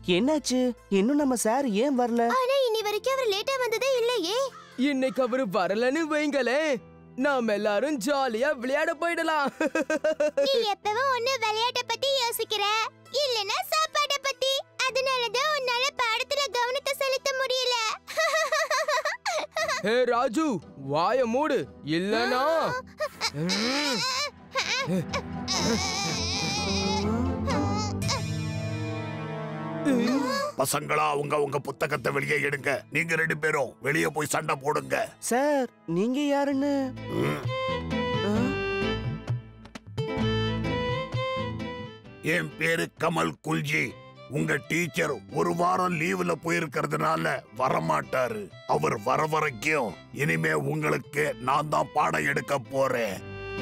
என்னாச்சு இன்னும் நம்ம சார் ஏன் வரல ஆனா இனி வரைக்கும் அவர் லேட்டா வந்ததே இல்லையே இன்னைக்கு அவரு வரலன்னு வைங்களே நாம எல்லாரும் ஜாலியா விளையாட போயிடலாம் நீ எப்பவும் ஒண்ணு விளையாட்ட பத்தி யோசிக்கிற இல்லனா சாப்பாட பத்தி அதனாலதான் உன்னால பாடத்துல கவனத்தை செலுத்த முடியல ஹே ராஜு வாய மூடு இல்லனா ம். பசங்களா உங்க உங்க புத்தகத்தை வெளியே எடுங்க நீங்க ரெண்டு பேரும் வெளியே போய் சண்டை போடுங்க சார் நீங்க யாருன்னு ம். ஆ? என் பேரு கமல் குல்ஜி உங்க டீச்சர் ஒரு வாரம் லீவுல போயிருக்கிறதுனால வரமாட்டாரு அவர் வர வரைக்கும் இனிமே உங்களுக்கு நான் தான் பாடம் எடுக்க போறேன்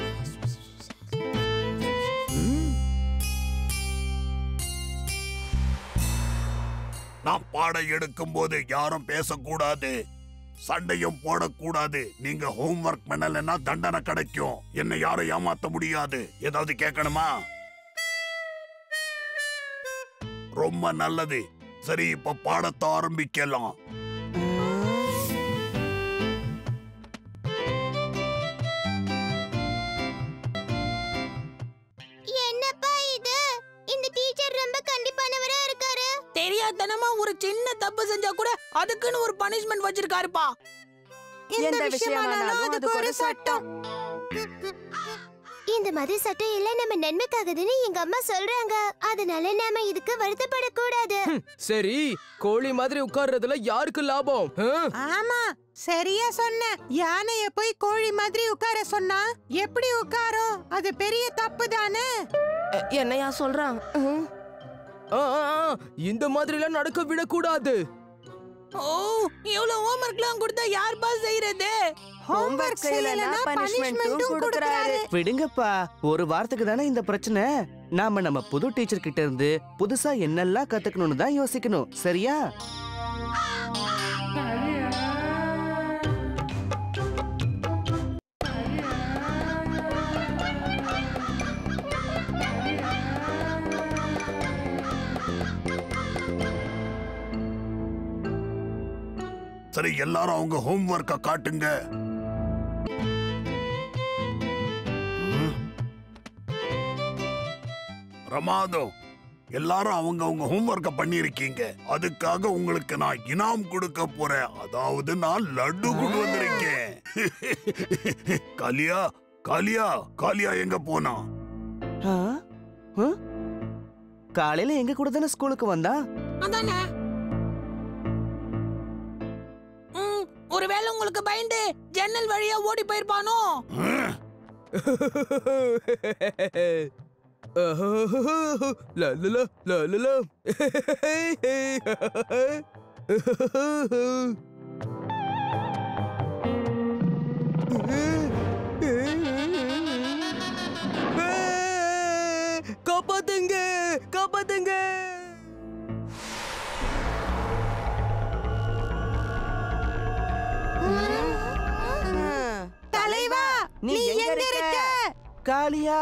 நான் பாடம் எடுக்கும் போது யாரும் பேசக்கூடாது சண்டையும் போடக்கூடாது நீங்க ஹோம்ஒர்க் பண்ணலைன்னா தண்டனை கிடைக்கும் என்னை யாரும் ஏமாத்த முடியாது ஏதாவது கேட்கணுமா ரொம்ப நல்லது சரி இப்ப பாடத்தை ஆரம்பிக்கலாம் என்னப்பா இது இந்த டீச்சர் ரொம்ப கண்டிப்பானவரா இருக்காரு தெரியாதனமா ஒரு சின்ன தப்பு செஞ்சா கூட அதுக்குன்னு ஒரு பனிஷ்மெண்ட் வச்சிருக்காருப்பா எந்த விஷயமானாலும் அதுக்கு ஒரு சட்டம் இந்த மாதிரி சட்டம் எல்லாம் நம்ம நன்மைக்காகதுன்னு எங்க அம்மா சொல்றாங்க அதனால நாம இதுக்கு வருத்தப்படக்கூடாது சரி கோழி மாதிரி உட்கார்றதுல யாருக்கு லாபம் ஆ? ஆமா சரியா சொன்ன யானைய போய் கோழி மாதிரி உட்கார சொன்னா எப்படி உட்காரும் அது பெரிய தப்பு தானே என்னையா சொல்றான் ஆ, ஆ, ஆ, இந்த மாதிரி எல்லாம் நடக்க விடக்கூடாது ஓ இவ்வளவு ஹோம்ஒர்க்லாம் கொடுத்தா யார்ப்பா செய்யறது ஹோம்ஒர்க் செய்யலனா பனிஷ்மெண்ட்டும் கொடுக்கறாரு விடுங்கப்பா ஒரு வாரத்துக்கு தானே இந்த பிரச்சனை நாம நம்ம புது டீச்சர் கிட்ட இருந்து புதுசா என்னெல்லாம் கத்துக்கணும்னு தான் யோசிக்கணும் சரியா சரி எல்லாரும் அவங்க ஹோம்ஒர்க்க காட்டுங்க ம். பிரமாதம் எல்லாரும் அவங்க அவங்க ஹோம்ஒர்க்க பண்ணிருக்கீங்க அதுக்காக உங்களுக்கு நான் இனாம் கொடுக்க போறேன் அதாவது நான் லட்டு கொண்டு வந்திருக்கேன் காலியா காலியா காலியா எங்க போனா ஆ? ஆ? காலையில எங்க கூட தானே ஸ்கூலுக்கு வந்தா அதானே ம், ஒருவேளை உங்களுக்கு பயந்து ஜன்னல் வழியா ஓடி போயிருப்பானோ ம். லா, லா, லா, லா, லா, லா. காப்பாத்துங்க காப்பாத்துங்க தலைவா நீ எங்க இருக்க காளியா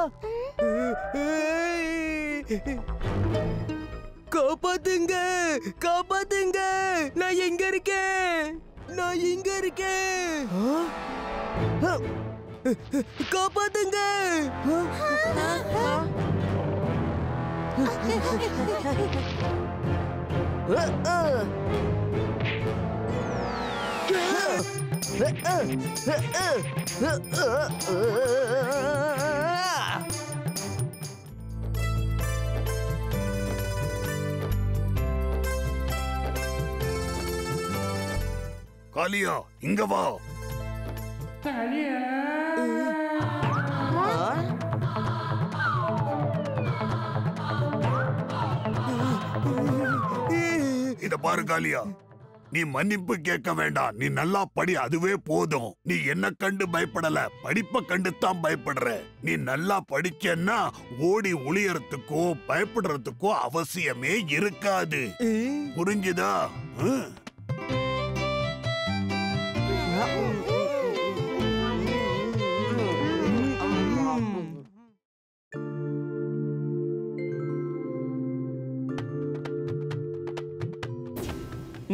காப்பாத்துங்க காப்பாத்துங்க நான் எங்க இருக்கேன் நான் எங்க இருக்கேன் காப்பாத்துங்க காலியா இங்க வா இத பாரு காலியா நீ மன்னிப்பு கேட்க வேண்டாம் நீ நல்லா படி அதுவே போதும் நீ என்ன கண்டு பயப்படல படிப்ப கண்டு தான் பயப்படுற நீ நல்லா படிச்சேன்னா ஓடி ஒளியறதுக்கோ பயப்படுறதுக்கோ அவசியமே இருக்காது புரிஞ்சுதா ம்.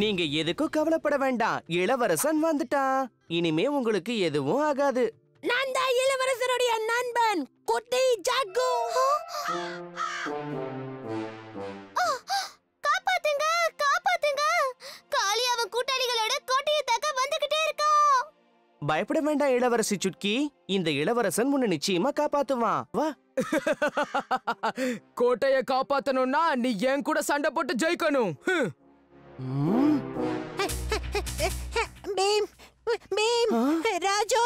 நீங்க எதுக்கும் கவலைப்பட வேண்டாம் இளவரசன் வந்துட்டான் இனிமே உங்களுக்கு எதுவும் ஆகாது நான் தான் இளவரசருடைய நண்பன் குட்டி ஜாக்கு காப்பாத்துங்க காப்பாத்துங்க காளி அவன் கூட்டாளிகளோட கோட்டையை தாக்க வந்துகிட்டே இருக்கான் பயப்பட வேண்டாம் இளவரசி சுட்கி இந்த இளவரசன் உன்னை நிச்சயமா காப்பாத்துவான் வா கோட்டைய காப்பாத்தணும்னா நீ என் கூட சண்டை போட்டு ஜெயிக்கணும் ஹம். ம், பீம் பீம் ராஜு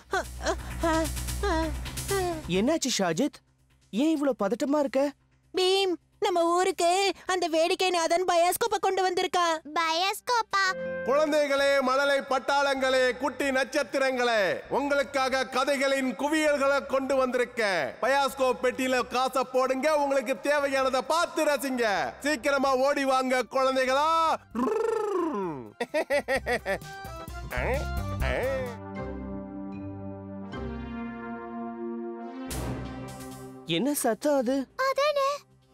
என்னாச்சு ஷாஜித் ஏன் இவ்வளவு பதட்டமா இருக்க பீம் நம்ம ஊருக்கு அந்த வேடிக்கை நாதன் பயாஸ்கோப்ப கொண்டு வந்திருக்கான் பயாஸ்கோப்பா குழந்தைகளே மழலை பட்டாளங்களே குட்டி நட்சத்திரங்களே உங்களுக்காக கதைகளின் குவியல்களை கொண்டு வந்திருக்கேன் பயாஸ்கோப் பெட்டியில காசை போடுங்க உங்களுக்கு தேவையானதை பார்த்து ரசிங்க சீக்கிரமா ஓடி வாங்க குழந்தைகளா என்ன சத்தம் அது அதானே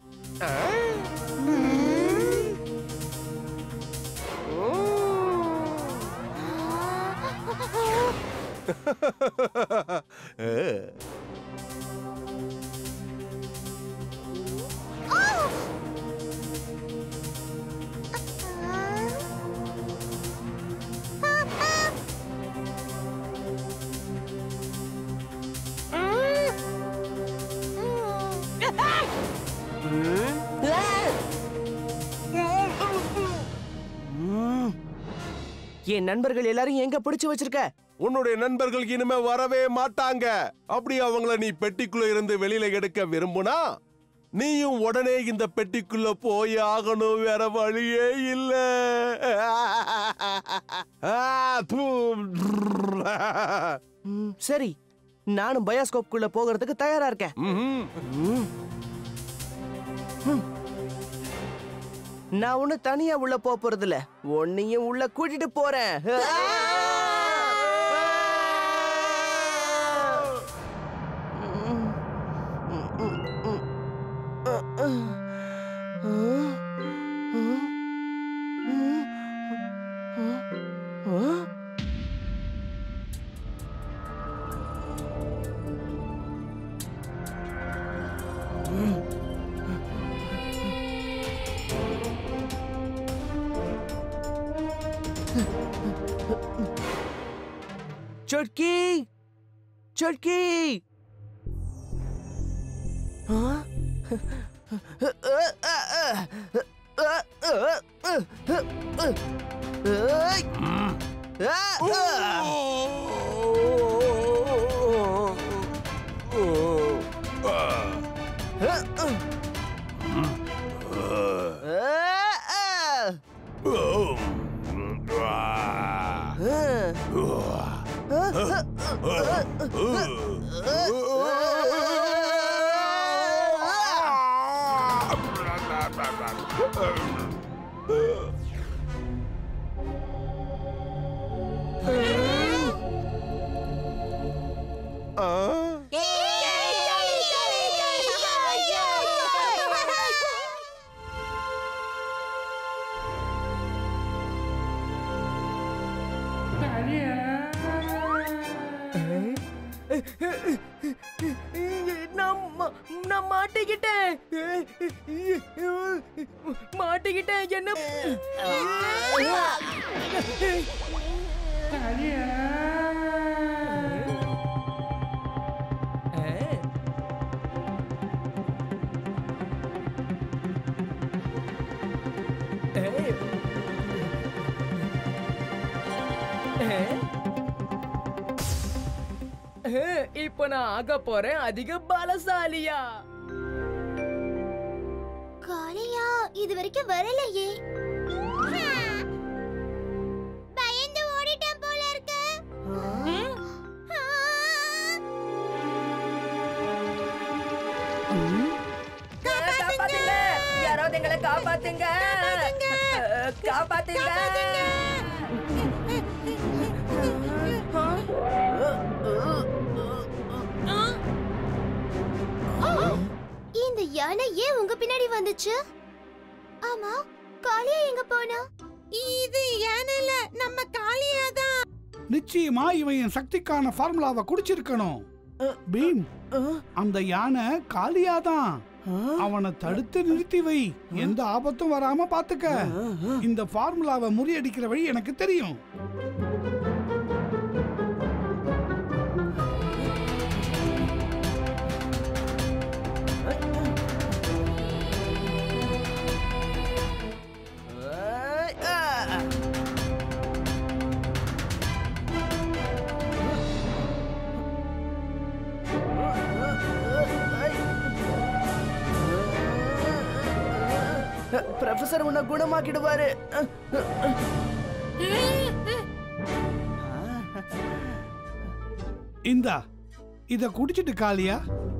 ம். என் நண்பர்கள் எல்லாரும் எங்க பிடிச்சு வச்சிருக்க உன்னுடைய நண்பர்கள் இனிமே வரவே மாட்டாங்க அப்படி அவங்கள நீ பெட்டிக்குள்ள இருந்து வெளியில எடுக்க விரும்புனா நீயும் உடனே இந்த பெட்டிக்குள்ள போய் ஆகணும் வேற வழியே இல்ல ஆ, தூ. ம், சரி நானும் பயாஸ்கோப்குள்ள போகிறதுக்கு தயாரா இருக்கேன் ம்ஹும். ம். ம். நான் ஒண்ணு தனியா உள்ள போக போறது இல்ல உன்னையும் உள்ள கூட்டிட்டு போறேன் चुटकी चुटकी हाँ? ஆ? நான் மா- நான் மாட்டிக்கிட்டேன் மாட்டிக்கிட்டேன் என்ன இப்ப நான் ஆக போறேன் அதிக பலசாலியா காளியா இது வரைக்கும் வரலையே பயந்து ஓடிட்டேன் போல இருக்கு ஆ. காப்பாத்துங்க யாராவது எங்களை காப்பாத்துங்க காப்பாத்துங்க இந்த யானை ஏன் உங்க பின்னாடி வந்துச்சு ஆமா காளியா எங்க போனா இது யானைல நம்ம காளியா தான் நிச்சயமா இவன் என் சக்திக்கான ஃபார்முலாவை குடிச்சிருக்கணும் பீம் அந்த யானை காளியாதான் அவனை தடுத்து நிறுத்தி வை எந்த ஆபத்தும் வராம பாத்துக்க இந்த ஃபார்முலாவை முறியடிக்கிற வழி எனக்கு தெரியும் ப்ரொஃபசர் உன்னை குணமாக்கிடுவாரு இந்தா இத குடிச்சிட்டு காளியா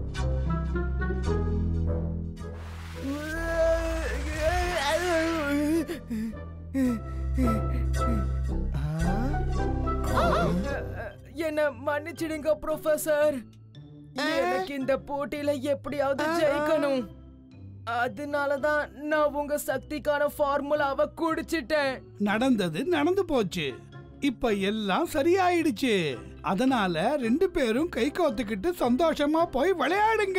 என்ன மன்னிச்சிடுங்க ப்ரொஃபசர் எனக்கு இந்த போட்டியில எப்படியாவது ஜெயிக்கணும் அதனாலதான் நான் உங்க சக்திக்கான ஃபார்முலாவை குடிச்சிட்டேன் நடந்தது நடந்து போச்சு இப்ப எல்லாம் சரியாயிடுச்சு அதனால ரெண்டு பேரும் கை கோத்துக்கிட்டு சந்தோஷமா போய் விளையாடுங்க